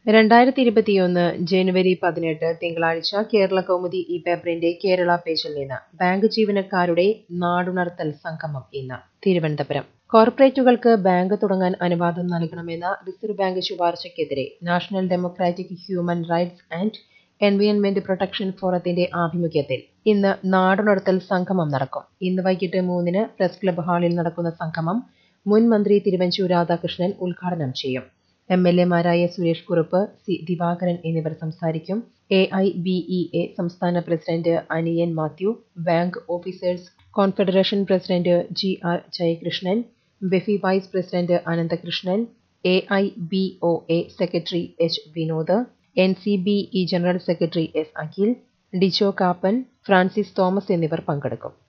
രണ്ടായിരത്തി ഇരുപത്തിയൊന്ന് ജനുവരി പതിനെട്ട് തിങ്കളാഴ്ച കേരള കൗമുദി ഈ പേപ്പറിന്റെ കേരള പേജിൽ നിന്ന് ബാങ്ക് ജീവനക്കാരുടെ നാടുണർത്തൽ സംഗമം ഇന്ന് തിരുവനന്തപുരം കോർപ്പറേറ്റുകൾക്ക് ബാങ്ക് തുടങ്ങാൻ അനുവാദം നൽകണമെന്ന റിസർവ് ബാങ്ക് ശുപാർശയ്ക്കെതിരെ national democratic human rights and environment protection ഫോറത്തിന്റെ ആഭിമുഖ്യത്തിൽ ഇന്ന് നാടുണർത്തൽ സംഗമം നടക്കും ഇന്ന് വൈകിട്ട് മൂന്നിന് പ്രസ് ക്ലബ് ഹാളിൽ നടക്കുന്ന സംഗമം മുൻ മന്ത്രി തിരുവഞ്ചൂർ രാധാകൃഷ്ണൻ ഉദ്ഘാടനം ചെയ്യും എം എൽ എമാരായ സുരേഷ് കുറുപ്പ് സി ദിവാകരൻ എന്നിവർ സംസാരിക്കും A I B E A സംസ്ഥാന president Aniyan Mathew bank officers confederation president G R Jayakrishnan BEFI vice president Ananthakrishnan A I B O A secretary H Vinod N C B E general secretary S Akhil Dijo Kappan Francis Thomas എന്നിവർ പങ്കെടുക്കും